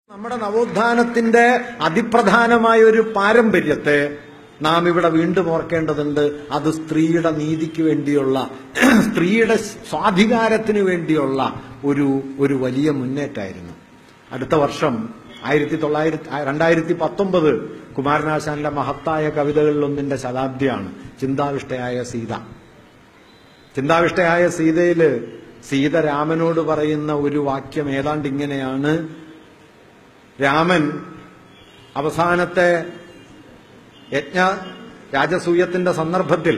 നമ്മുടെ നവോത്ഥാനത്തിന്റെ അതിപ്രധാനമായ ഒരു പാരമ്പര്യത്തെ നാം ഇവിടെ വീണ്ടും ഓർക്കേണ്ടതുണ്ട് അത് സ്ത്രീയുടെ നീതിക്ക് വേണ്ടിയുള്ള സ്ത്രീയുടെ സ്വാധികാരത്തിന് വേണ്ടിയുള്ള ഒരു ഒരു വലിയ മുന്നേറ്റമായിരുന്നു അടുത്ത വർഷം ആയിരത്തി തൊള്ളായിരത്തി രണ്ടായിരത്തി പത്തൊമ്പത് കുമാരനാശാന്റെ മഹത്തായ കവിതകളിലൊന്നിന്റെ ശതാബ്ദിയാണ് ചിന്താവിഷ്ടയായ സീത ചിന്താവിഷ്ടയായ സീതയില് സീത രാമനോട് പറയുന്ന ഒരു വാക്യം ഏതാണ്ട് ഇങ്ങനെയാണ് രാമൻ അവസാനത്തെ യജ്ഞ രാജസൂയത്തിന്റെ സന്ദർഭത്തിൽ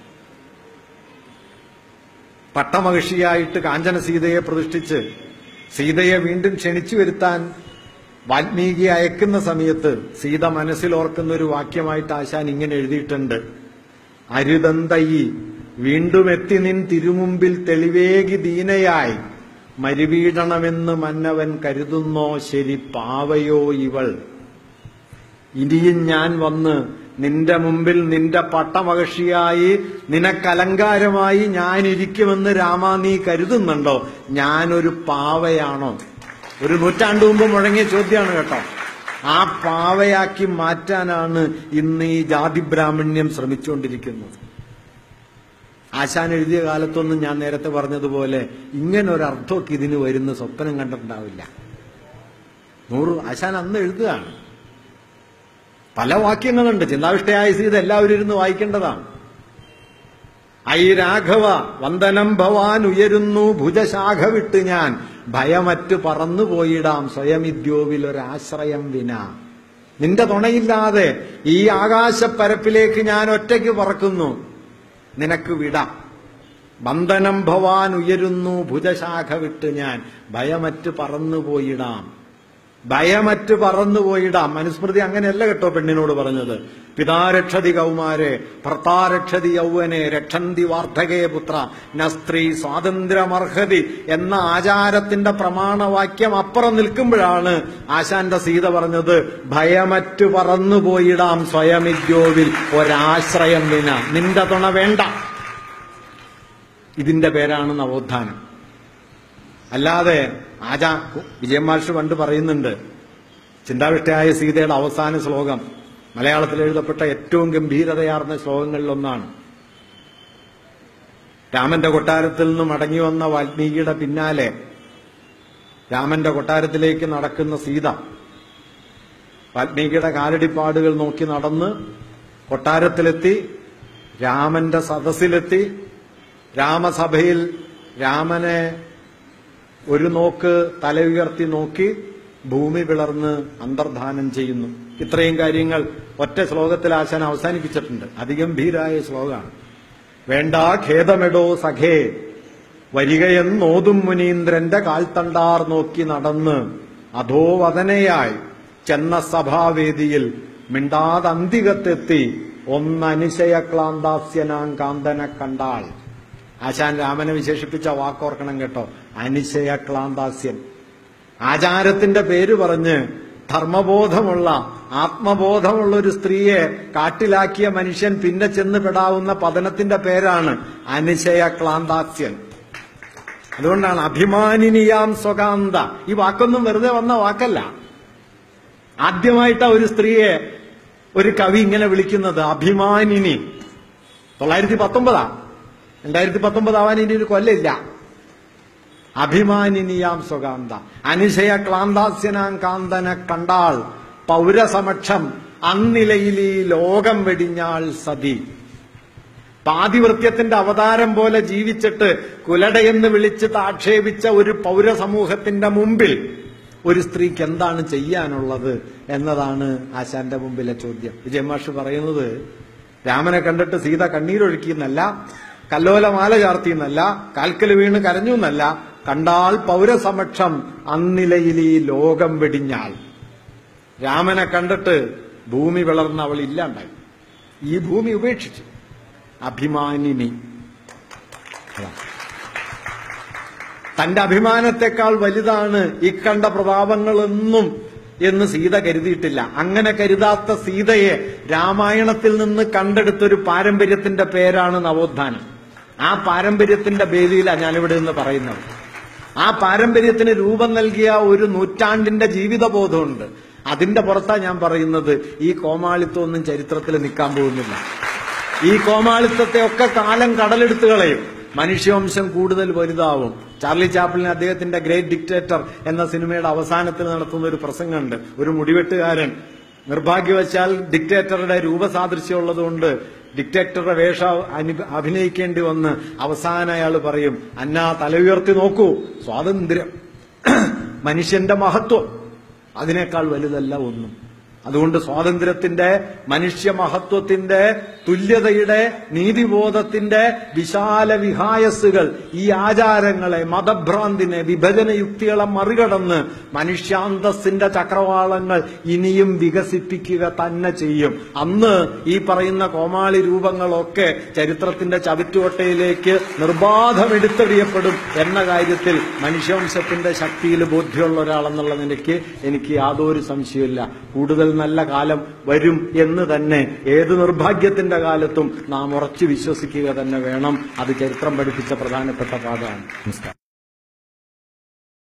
പട്ടമഹിഷിയായിട്ട് കാഞ്ചന സീതയെ പ്രതിഷ്ഠിച്ച് സീതയെ വീണ്ടും ക്ഷണിച്ചു വരുത്താൻ വാൽമീകി അയക്കുന്ന സമയത്ത് സീത മനസ്സിൽ ഓർക്കുന്ന ഒരു വാക്യമായിട്ട് ആശാൻ ഇങ്ങനെ എഴുതിയിട്ടുണ്ട് അരുതന്തയി വീണ്ടും എത്തി നിൻ തിരുമുമ്പിൽ തെളിവേകി ദീനയായി മരുവീടണമെന്ന് മന്നവൻ കരുതുന്നോ ശരി പാവയോ ഇവൾ ഇനിയും ഞാൻ വന്ന് നിന്റെ മുമ്പിൽ നിന്റെ പട്ടമകഷിയായി നിനക്കലങ്കാരമായി ഞാൻ ഇരിക്കുമെന്ന് രാമ നീ കരുതുന്നുണ്ടോ ഞാനൊരു പാവയാണോ ഒരു നൂറ്റാണ്ടു മുമ്പ് മുഴങ്ങിയ ചോദ്യമാണ് കേട്ടോ ആ പാവയാക്കി മാറ്റാനാണ് ഇന്ന് ഈ ജാതി ബ്രാഹ്മണ്യം ശ്രമിച്ചുകൊണ്ടിരിക്കുന്നത് ആശാൻ എഴുതിയ കാലത്തൊന്നും ഞാൻ നേരത്തെ പറഞ്ഞതുപോലെ ഇങ്ങനെ ഒരു അർത്ഥമൊക്കെ ഇതിന് വരുന്ന സ്വപ്നം കണ്ടിട്ടുണ്ടാവില്ല നൂറ് ആശാൻ അന്ന് എഴുതുകയാണ് പല വാക്യങ്ങളുണ്ട് ചിന്താവിഷ്ടയായ സീത എല്ലാവരും ഇരുന്ന് വായിക്കേണ്ടതാണ് ഐ രാഘവ വന്ദനം ഭവാൻ ഉയരുന്നു ഭുജശാഖ വിട്ട് ഞാൻ ഭയമറ്റു പറന്നു പോയിടാം സ്വയമിദ്യോവിൽ ഒരാശ്രയം വിന നിന്റെ തുണയില്ലാതെ ഈ ആകാശപ്പരപ്പിലേക്ക് ഞാൻ ഒറ്റയ്ക്ക് പറക്കുന്നു നിനക്ക് വിടാം വന്ദനം ഭവാൻ ഉയരുന്നു ഭുജശാഖ വിട്ട് ഞാൻ ഭയമറ്റ് പറന്നു പോയിടാം ഭയമറ്റ് പറന്നുപോയിടാം മനുസ്മൃതി അങ്ങനെയല്ല കേട്ടോ പെണ്ണിനോട് പറഞ്ഞത് പിതാരക്ഷതി കൗമാരെ ഭർത്താരക്ഷതി യൗവനെ രക്ഷന്തി വാർദ്ധകേ പുത്ര ന സ്ത്രീ സ്വാതന്ത്ര്യമർഹതി എന്ന ആചാരത്തിന്റെ പ്രമാണവാക്യം അപ്പുറം നിൽക്കുമ്പോഴാണ് ആശാന്റെ സീത പറഞ്ഞത് ഭയമറ്റു പറന്നുപോയിടാം സ്വയമിദ്യോവിൽ ഒരാശ്രയം വിന നിന്റെ തുണ വേണ്ട ഇതിന്റെ പേരാണ് നവോത്ഥാനം അല്ലാതെ ആചാ വിജയമാഷ് പണ്ട് പറയുന്നുണ്ട് ചിന്താവിഷ്ടയായ സീതയുടെ അവസാന ശ്ലോകം മലയാളത്തിൽ എഴുതപ്പെട്ട ഏറ്റവും ഗംഭീരതയാർന്ന ശ്ലോകങ്ങളിലൊന്നാണ് രാമന്റെ കൊട്ടാരത്തിൽ നിന്ന് മടങ്ങി വന്ന വാൽമീകിയുടെ പിന്നാലെ രാമന്റെ കൊട്ടാരത്തിലേക്ക് നടക്കുന്ന സീത വാൽമീകിയുടെ കാലടിപ്പാടുകൾ നോക്കി നടന്ന് കൊട്ടാരത്തിലെത്തി രാമന്റെ സദസ്സിലെത്തി രാമസഭയിൽ രാമനെ ഒരു നോക്ക് തല ഉയർത്തി നോക്കി ഭൂമി പിളർന്ന് അന്തർധാനം ചെയ്യുന്നു ഇത്രയും കാര്യങ്ങൾ ഒറ്റ ശ്ലോകത്തിൽ ആശാൻ അവസാനിപ്പിച്ചിട്ടുണ്ട് അതിഗംഭീരായ ശ്ലോകമാണ് വേണ്ട ഖേദമെടോ സഖേ വരികയെന്നോതും മുനീന്ദ്രന്റെ കാൽത്തണ്ടാർ നോക്കി നടന്ന് അധോവദനയായി ചെന്ന സഭാവേദിയിൽ മിണ്ടാതന്തികത്തെത്തി ഒന്നനിശയക്ലാന്താസ്യനാം കാന്തനെ കണ്ടാൾ ആശാൻ രാമനെ വിശേഷിപ്പിച്ച വാക്കോർക്കണം കേട്ടോ അനിശയ ക്ലാന്താസ്യൻ ആചാരത്തിന്റെ പേര് പറഞ്ഞ് ധർമ്മബോധമുള്ള ആത്മബോധമുള്ള ഒരു സ്ത്രീയെ കാട്ടിലാക്കിയ മനുഷ്യൻ പിന്നെ ചെന്ന് പെടാവുന്ന പതനത്തിന്റെ പേരാണ് അനിശയ ക്ലാന്താസ്യൻ അതുകൊണ്ടാണ് അഭിമാനിനിയാം സ്വകാന്ത ഈ വാക്കൊന്നും വെറുതെ വന്ന വാക്കല്ല ആദ്യമായിട്ടാ ഒരു സ്ത്രീയെ ഒരു കവി ഇങ്ങനെ വിളിക്കുന്നത് അഭിമാനിനി തൊള്ളായിരത്തി പത്തൊമ്പതാ രണ്ടായിരത്തി പത്തൊമ്പതാവാൻ ഇനി ഒരു കൊല്ലില്ല അഭിമാനിനിയാം സ്വകാന്ത അനുശയ ക്ലാന്താസ്യനാം കാന്തനെ കണ്ടാൾ പൗരസമക്ഷം അന്നിലയിൽ ഈ ലോകം വെടിഞ്ഞാൾ സതി പാതിവൃത്യത്തിന്റെ അവതാരം പോലെ ജീവിച്ചിട്ട് കുലടയെന്ന് വിളിച്ച് ആക്ഷേപിച്ച ഒരു പൗരസമൂഹത്തിന്റെ മുമ്പിൽ ഒരു സ്ത്രീക്ക് എന്താണ് ചെയ്യാനുള്ളത് എന്നതാണ് ആശാന്റെ മുമ്പിലെ ചോദ്യം വിജയമാഷ് പറയുന്നത് രാമനെ കണ്ടിട്ട് സീത കണ്ണീരൊഴുക്കിയെന്നല്ല കല്ലോലമാല ചാർത്തിയെന്നല്ല കാൽക്കൽ വീണ് കരഞ്ഞു എന്നല്ല കണ്ടാൽ പൗരസമക്ഷം അന്നിലയിൽ ഈ ലോകം വെടിഞ്ഞാൾ രാമനെ കണ്ടിട്ട് ഭൂമി വിളർന്ന് അവൾ ഇല്ലാണ്ടായി ഈ ഭൂമി ഉപേക്ഷിച്ചു അഭിമാനിനി തന്റെ അഭിമാനത്തെക്കാൾ വലുതാണ് ഇക്കണ്ട പ്രതാപങ്ങളെന്നും എന്ന് സീത കരുതിയിട്ടില്ല അങ്ങനെ കരുതാത്ത സീതയെ രാമായണത്തിൽ നിന്ന് കണ്ടെടുത്തൊരു പാരമ്പര്യത്തിന്റെ പേരാണ് നവോത്ഥാനം ആ പാരമ്പര്യത്തിന്റെ വേദിയിലാണ് ഞാനിവിടെ നിന്ന് പറയുന്നത് ആ പാരമ്പര്യത്തിന് രൂപം നൽകിയ ഒരു നൂറ്റാണ്ടിന്റെ ജീവിതബോധമുണ്ട് അതിന്റെ പുറത്താ ഞാൻ പറയുന്നത് ഈ കോമാളിത്വം ഒന്നും ചരിത്രത്തിൽ നിൽക്കാൻ പോകുന്നില്ല ഈ കോമാളിത്തത്തെ ഒക്കെ കാലം കടലെടുത്ത് കളയും മനുഷ്യവംശം കൂടുതൽ വലുതാവും ചാർലി ചാപ്പിളിന് അദ്ദേഹത്തിന്റെ ഗ്രേറ്റ് ഡിക്റ്റേറ്റർ എന്ന സിനിമയുടെ അവസാനത്തിൽ നടത്തുന്ന ഒരു പ്രസംഗമുണ്ട് ഒരു മുടിവെട്ടുകാരൻ നിർഭാഗ്യവശാൽ ഡിക്റ്റേറ്ററുടെ രൂപസാദൃശ്യമുള്ളതുകൊണ്ട് ഡിക്റ്റേറ്ററുടെ വേഷം അനു- അഭിനയിക്കേണ്ടി വന്ന് അവസാനം അയാൾ പറയും അന്നാ തല ഉയർത്തി നോക്കൂ സ്വാതന്ത്ര്യം മനുഷ്യന്റെ മഹത്വം അതിനേക്കാൾ വലുതല്ല ഒന്നും അതുകൊണ്ട് സ്വാതന്ത്ര്യത്തിന്റെ മനുഷ്യ മഹത്വത്തിന്റെ തുല്യതയുടെ നീതിബോധത്തിന്റെ വിശാല വിഹായസ്സുകൾ ഈ ആചാരങ്ങളെ മതഭ്രാന്തിനെ വിഭജന യുക്തികളെ മറികടന്ന് മനുഷ്യാന്തസ്സിന്റെ ചക്രവാളങ്ങൾ ഇനിയും വികസിപ്പിക്കുക തന്നെ ചെയ്യും അന്ന് ഈ പറയുന്ന കോമാളി രൂപങ്ങളൊക്കെ ചരിത്രത്തിന്റെ ചവിറ്റുകൊട്ടയിലേക്ക് നിർബാധം എടുത്തെറിയപ്പെടും എന്ന കാര്യത്തിൽ മനുഷ്യവംശത്തിന്റെ ശക്തിയിൽ ബോധ്യമുള്ള ഒരാളെന്നുള്ള നിലയ്ക്ക് എനിക്ക് യാതൊരു സംശയമില്ല കൂടുതൽ നല്ല കാലം വരും എന്ന് തന്നെ ഏത് നിർഭാഗ്യത്തിന്റെ കാലത്തും നാം ഉറച്ചു വിശ്വസിക്കുക തന്നെ വേണം അത് ചരിത്രം പഠിപ്പിച്ച പ്രധാനപ്പെട്ട പാഠമാണ് നമസ്കാരം